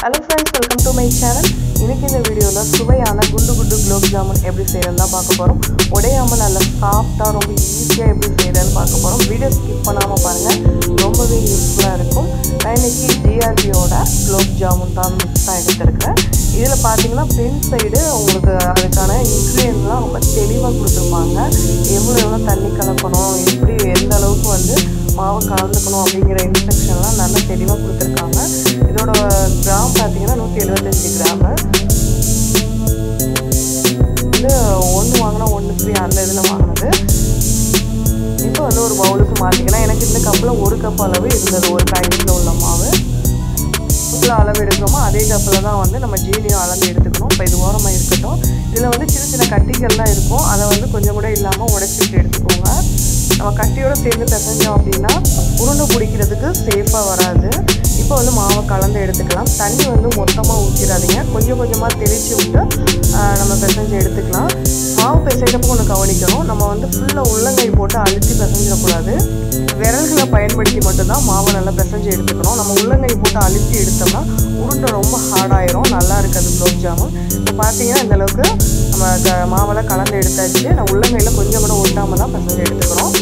hello friends welcome to my channel இன்னைக்கு இந்த வீடியோவில் சுவையான குண்டு குண்டு குலோப் ஜாமுன் எப்படி செய்யறதுன்னு தான் பார்க்க போகிறோம் உடையாமல் நல்லா சாஃப்டாக ரொம்ப ஈஸியாக எப்படி செய்யறதுன்னு பார்க்க போகிறோம் வீடியோ ஸ்கிப் பண்ணாமல் பாருங்கள் ரொம்பவே யூஸ்ஃபுல்லாக இருக்கும் நான் இன்னைக்கு ஜிஆர்பியோட குலோப் ஜாமுன் தான் மிக்ஸ் தான் எடுத்திருக்கிறேன் இதில் பார்த்தீங்கன்னா பின் சைடு உங்களுக்கு அதுக்கான இன்க்ரீடியன்ட்லாம் ரொம்ப தெளிவாக கொடுத்துருப்பாங்க எவ்வளோ எவ்வளோ தண்ணி கலக்கணும் எப்படி எந்த அளவுக்கு வந்து மாவு கலந்துக்கணும் அப்படிங்கிற இன்ஸ்ட்ரக்ஷன்லாம் நல்லா தெளிவாக கொடுத்துருக்காங்க இதோட கிராம் பார்த்தீங்கன்னா நூற்றி எழுபத்தஞ்சி கிராமு இது ஒன்று வாங்கினா ஒன்று ஃப்ரீ அந்த இதில் வாங்கினது இப்போ வந்து ஒரு பவுலுக்கு மாற்றிக்கலாம் எனக்கு இந்த கப்பில் ஒரு கப் அளவு இருந்தது ஒரு பேக்கெட்டில் உள்ள மாவு கப்பில் அளவு எடுக்கிறோமோ அதே கப்பில் தான் வந்து நம்ம ஜீனியும் அளந்து எடுத்துக்கணும் இப்போ இது ஓரமாக இருக்கட்டும் இதில் வந்து சின்ன சின்ன கட்டிகள்லாம் இருக்கும் அதை வந்து கொஞ்சம் கூட இல்லாமல் உடச்சிட்டு எடுத்துக்கோங்க நம்ம கட்டியோட சேர்ந்து பிசைஞ்சோம் அப்படின்னா உருண்டை பிடிக்கிறதுக்கு சேஃபாக வராது இப்போ வந்து மாவை கலந்து எடுத்துக்கலாம் தண்ணி வந்து மொத்தமாக ஊற்றிடாதீங்க கொஞ்சம் கொஞ்சமாக தெளித்து விட்டு ஆஹ், நம்ம பிசைஞ்சு எடுத்துக்கலாம் மாவு பிசைகிறப்ப ஒன்று கவனிக்கணும் நம்ம வந்து ஃபுல்லாக உள்ளங்கை போட்டு அழுத்தி பிசைஞ்சிடக்கூடாது விரல்களை பயன்படுத்தி மட்டும்தான் மாவை நல்லா பிசைஞ்சு எடுத்துக்கணும் நம்ம உள்ளங்கை போட்டு அழுத்தி எடுத்தோம்னா உருண்டை ரொம்ப ஹார்டாயிரும் நல்லா இருக்காது குலோப் ஜாமுன் இப்போ பார்த்தீங்கன்னா இந்த அளவுக்கு நம்ம க- மாவெல்லாம் கலந்து எடுத்தாச்சு நான் உள்ளங்கையில் கொஞ்சம் கூட ஒட்டாமல் தான் பிசைஞ்சு எடுத்துக்கிறோம்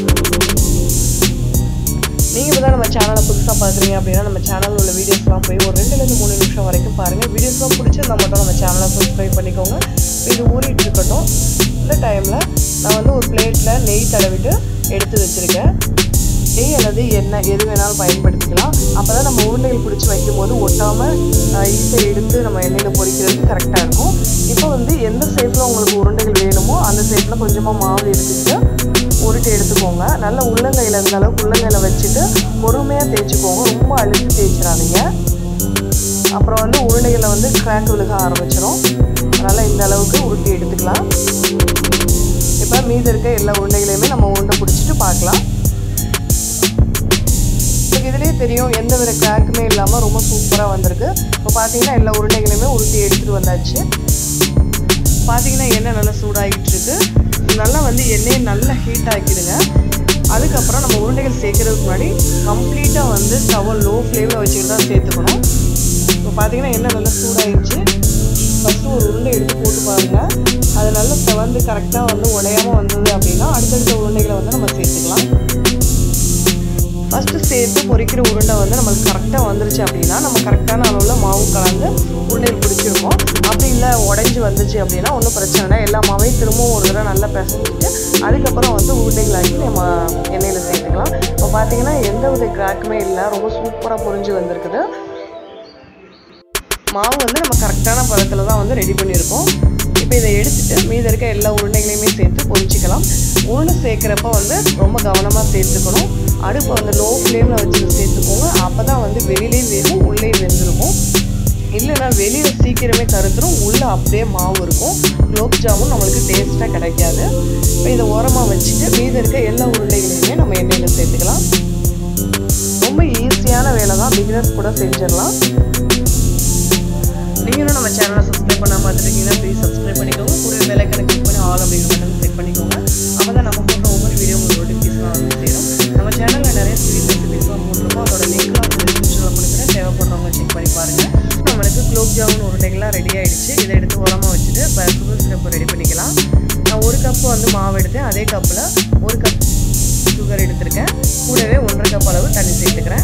நீங்கள் இப்போ தான் நம்ம சேனலை புதுசாக பார்க்குறீங்க அப்படின்னா நம்ம சேனலில் உள்ள வீடியோஸ்லாம் போய் ஒரு ரெண்டுலேருந்து மூணு நிமிஷம் வரைக்கும் பாருங்கள் வீடியோஸ்லாம் பிடிச்சிருந்தா மட்டும் நம்ம சேனலை சப்ஸ்கிரைப் பண்ணிக்கோங்க இப்போ இது ஊறிட்டு இருக்கட்டும் இந்த டைமில் நான் வந்து ஒரு பிளேட்டில் நெய் தடவிட்டு எடுத்து வச்சுருக்கேன் நெய் அல்லது எண்ணெய் எது வேணாலும் பயன்படுத்திக்கலாம் அப்போ தான் நம்ம உருண்டைகள் பிடிச்சி வைக்கும்போது ஒட்டாமல் ஈஸியாக எடுத்து நம்ம எண்ணெயில் பொரிக்கிறதுக்கு கரெக்டாக இருக்கும் இப்போ வந்து எந்த ஷேப்பில் உங்களுக்கு உருண்டைகள் வேணுமோ அந்த ஷேப்பில் கொஞ்சமாக மாவு எடுத்துக்கிட்டு உருட்டி எடுத்துக்கோங்க நல்லா உள்ளங்கையில் இருந்த அளவுக்கு உள்ளங்கையில் வச்சுட்டு பொறுமையாக தேய்ச்சிக்கோங்க ரொம்ப அழுத்தி தேய்ச்சிடாதீங்க அப்புறம் வந்து உருண்டைகளை வந்து கிராக் விழுக ஆரம்பிச்சிடும் அதனால் இந்த அளவுக்கு உருட்டி எடுத்துக்கலாம் இப்போ மீதி இருக்க எல்லா உருண்டைகளையுமே நம்ம உருண்டை பிடிச்சிட்டு பார்க்கலாம் உங்களுக்கு இதுலேயே தெரியும் எந்த வித கிராக்குமே இல்லாமல் ரொம்ப சூப்பராக வந்திருக்கு இப்போ பார்த்தீங்கன்னா எல்லா உருண்டைகளையுமே உருட்டி எடுத்துகிட்டு வந்தாச்சு பார்த்தீங்கன்னா எண்ணெய் நல்லா சூடாகிட்டு இருக்கு நல்லா வந்து எண்ணெயை நல்லா ஹீட் ஆக்கிடுங்க அதுக்கப்புறம் நம்ம உருண்டைகள் சேர்க்கறதுக்கு முன்னாடி கம்ப்ளீட்டாக வந்து ஸ்டவ்வை லோ ஃப்ளேமில் வச்சுக்கிட்டு தான் சேர்த்துக்கணும் இப்போ பார்த்தீங்கன்னா எண்ணெய் நல்லா சூடாகிடுச்சு ஃபஸ்ட்டு ஒரு உருண்டை எடுத்து போட்டு பாருங்கள் அது நல்லா செவந்து கரெக்டாக வந்து உடையாமல் வந்தது அப்படின்னா அடுத்தடுத்த உருண்டைகளை வந்து நம்ம சேர்த்துக்கலாம் ஃபஸ்ட்டு சேர்த்து பொரிக்கிற உருண்டை வந்து நம்மளுக்கு கரெக்டாக வந்துருச்சு அப்படின்னா நம்ம கரெக்டான அளவில் மாவு கலந்து உருண்டையில் பிடிச்சிருக்கோம் அப்படி இல்லை உடஞ்சி வந்துச்சு அப்படின்னா ஒன்றும் பிரச்சனை இல்லை எல்லா மாவையும் திரும்பவும் ஒரு தடவை நல்லா பிசைஞ்சிட்டு அதுக்கப்புறம் வந்து உருண்டைகளாக்கி நம்ம எண்ணெயில் சேர்த்துக்கலாம் இப்போ பார்த்தீங்கன்னா எந்த வித கிராக்குமே இல்லை ரொம்ப சூப்பராக பொரிஞ்சு வந்திருக்குது மாவு வந்து நம்ம கரெக்டான பதத்தில் தான் வந்து ரெடி பண்ணியிருக்கோம் இப்போ இதை எடுத்துட்டு மீதி இருக்க எல்லா உருண்டைகளையுமே சேர்த்து பொரிச்சிக்கலாம் உருண்டை சேர்க்குறப்ப வந்து ரொம்ப கவனமாக சேர்த்துக்கணும் அடுப்பை வந்து லோ ஃப்ளேமில் வச்சு சேர்த்துக்கோங்க அப்போ தான் வந்து வெளியிலே வேகும் உள்ளே வெந்திருக்கும் இல்லைன்னா வெளியில் சீக்கிரமே கருத்துரும் உள்ளே அப்படியே மாவு இருக்கும் குலோப் ஜாமுன் நம்மளுக்கு டேஸ்ட்டாக கிடைக்காது இப்போ இதை ஓரமாக வச்சுட்டு மீதி இருக்க எல்லா உருண்டைகளையுமே நம்ம எண்ணெயில் சேர்த்துக்கலாம் ரொம்ப ஈஸியான வேலை தான் பிகினர்ஸ் கூட செஞ்சிடலாம் நீங்களும் நம்ம சேனலை சப்ஸ்கிரைப் பண்ணாம பார்த்துருக்கீங்கன்னா ப்ளீஸ் சப்ஸ்கிரைப் பண்ணிக்கோங்க கூட பெல்லைக்கனை கிளிக் பண்ணி ஆல் அப்படிங்கிற பட்டன் செக் பண்ணிக்கோங்க அப்போ தான் நம்ம போட்ட ஒவ்வொரு வீடியோ உங்களுக்கு நோட்டிஃபிகேஷன் வந்து சேரும் நம்ம சேனலில் நிறைய ஸ்வீட் ரெசிபிஸ்லாம் போட்டிருக்கோம் அதோட லிங்க்லாம் வந்து டிஸ்கிரிப்ஷனில் கொடுக்குறேன் தேவைப்படுறவங்க செக் பண்ணி பாருங்கள் நம்மளுக்கு குலோப் ஜாமுன் உருண்டைகள்லாம் ரெடி ஆயிடுச்சு இதை எடுத்து உரமாக வச்சுட்டு இப்போ சுகர் சிரப்பு ரெடி பண்ணிக்கலாம் நான் ஒரு கப்பு வந்து மாவு எடுத்தேன் அதே கப்பில் ஒரு கப் சுகர் எடுத்திருக்கேன் கூடவே ஒன்றரை கப் அளவு தண்ணி சேர்த்துக்கிறேன்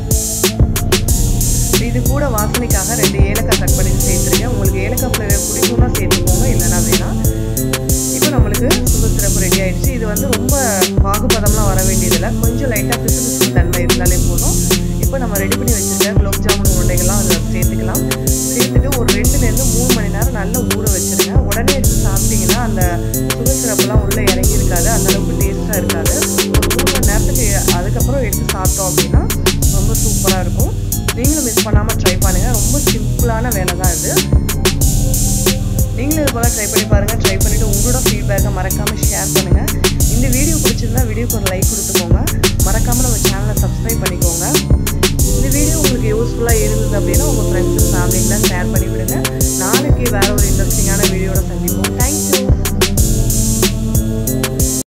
இது கூட வாசனைக்காக ரெண்டு ஏலக்காய் கட் பண்ணி சேர்த்துருக்கேன் உங்களுக்கு ஏலக்காய் ஃப்ளேவர் பிடிக்கும்னா சேர்த்துக்கோங்க இல்லைன்னா வேணாம் இப்போ நம்மளுக்கு சுகர் சிரப்பு ரெடி ஆயிடுச்சு இது வந்து ரொம்ப பாகுபதம்லாம் வர வேண்டியதில்லை கொஞ்சம் லைட்டாக பிசு பிசு தன்மை இருந்தாலே போதும் இப்போ நம்ம ரெடி பண்ணி வச்சுருக்க குலோப் ஜாமுன் உருண்டைகள்லாம் அதில் சேர்த்துக்கலாம் சேர்த்துட்டு ஒரு ரெண்டுலேருந்து மூணு மணி நேரம் நல்லா ஊற வச்சுருங்க உடனே எடுத்து சாப்பிட்டீங்கன்னா அந்த சுகர் சிரப்பெல்லாம் உள்ளே இறங்கி இருக்காது அந்த அளவுக்கு டேஸ்ட்டாக இருக்காது ஒரு மூணு மணி நேரத்துக்கு அதுக்கப்புறம் எடுத்து சாப்பிட்டோம் அப்படின்னா ரொம்ப சூப்பராக இருக்கும் நீங்களும் மிஸ் பண்ணாமல் ட்ரை பண்ணுங்கள் ரொம்ப சிம்பிளான வேலை தான் இது நீங்களும் இது போல் ட்ரை பண்ணி பாருங்கள் ட்ரை பண்ணிவிட்டு உங்களோட ஃபீட்பேக்கை மறக்காமல் ஷேர் பண்ணுங்கள் இந்த வீடியோ பிடிச்சிருந்தா வீடியோக்கு ஒரு லைக் கொடுத்துக்கோங்க மறக்காமல் நம்ம சேனலை சப்ஸ்கிரைப் பண்ணிக்கோங்க இந்த வீடியோ உங்களுக்கு யூஸ்ஃபுல்லாக இருந்தது அப்படின்னா உங்கள் ஃப்ரெண்ட்ஸ் ஃபேமிலிக்கெலாம் ஷேர் பண்ணி விடுங்க நாளைக்கு வேறு ஒரு இன்ட்ரெஸ்டிங்கான வீடியோட சந்திப்போம் தேங்க்யூ